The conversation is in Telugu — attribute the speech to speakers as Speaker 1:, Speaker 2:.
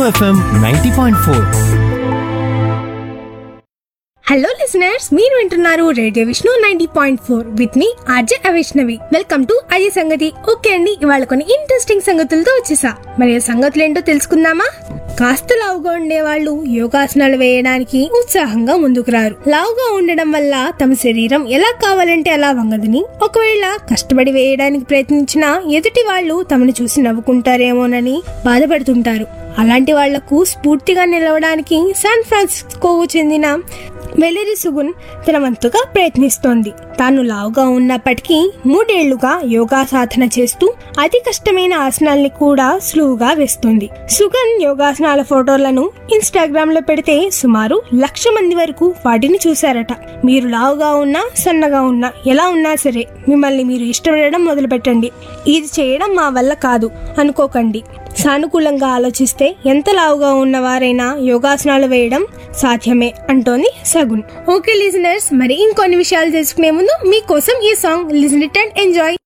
Speaker 1: FM ninety point four
Speaker 2: hello listeners మీరు వింటున్నారు radio Vishnu ninety point four with మీ RJ Avishnavi welcome to Ajay సంగతి ఓకే అండి ఇవాళ కొన్ని ఇంట్రెస్టింగ్ సంగతులతో వచ్చేసా మరి ఆ సంగతులు ఏంటో తెలుసుకుందామా కాస్త లావుగా ఉండే వాళ్ళు యోగాసనాలు వేయడానికి ఉత్సాహంగా ముందుకు రారు లావుగా ఉండడం వల్ల తమ శరీరం ఎలా కావాలంటే అలా వంగదని ఒకవేళ కష్టపడి వేయడానికి ప్రయత్నించినా ఎదుటి వాళ్ళు తమను చూసి నవ్వుకుంటారేమోనని బాధపడుతుంటారు అలాంటి వాళ్లకు స్ఫూర్తిగా నిలవడానికి శాన్ ఫ్రాన్సిస్కోకు చెందిన వెలరి సుగున్ తన వంతుగా ప్రయత్నిస్తోంది తాను లావుగా ఉన్నప్పటికీ మూడేళ్లుగా యోగా సాధన చేస్తూ అతి కష్టమైన ఆసనాల్ని కూడా సులువుగా వేస్తుంది సుగన్ యోగాసనాల ఫోటోలను ఇన్స్టాగ్రామ్ లో పెడితే సుమారు లక్ష మంది వరకు వాటిని చూశారట మీరు లావుగా ఉన్నా సన్నగా ఉన్నా ఎలా ఉన్నా సరే మిమ్మల్ని మీరు ఇష్టపడడం మొదలు పెట్టండి ఇది చేయడం మా వల్ల కాదు అనుకోకండి సానుకూలంగా ఆలోచిస్తే ఎంత లావుగా ఉన్నవారైనా యోగాసనాలు వేయడం సాధ్యమే అంటోంది సగున్ ఓకే లిజనర్స్ మరి ఇంకొన్ని విషయాలు తెలుసుకునే ముందు మీకోసం ఈ song listen it and enjoy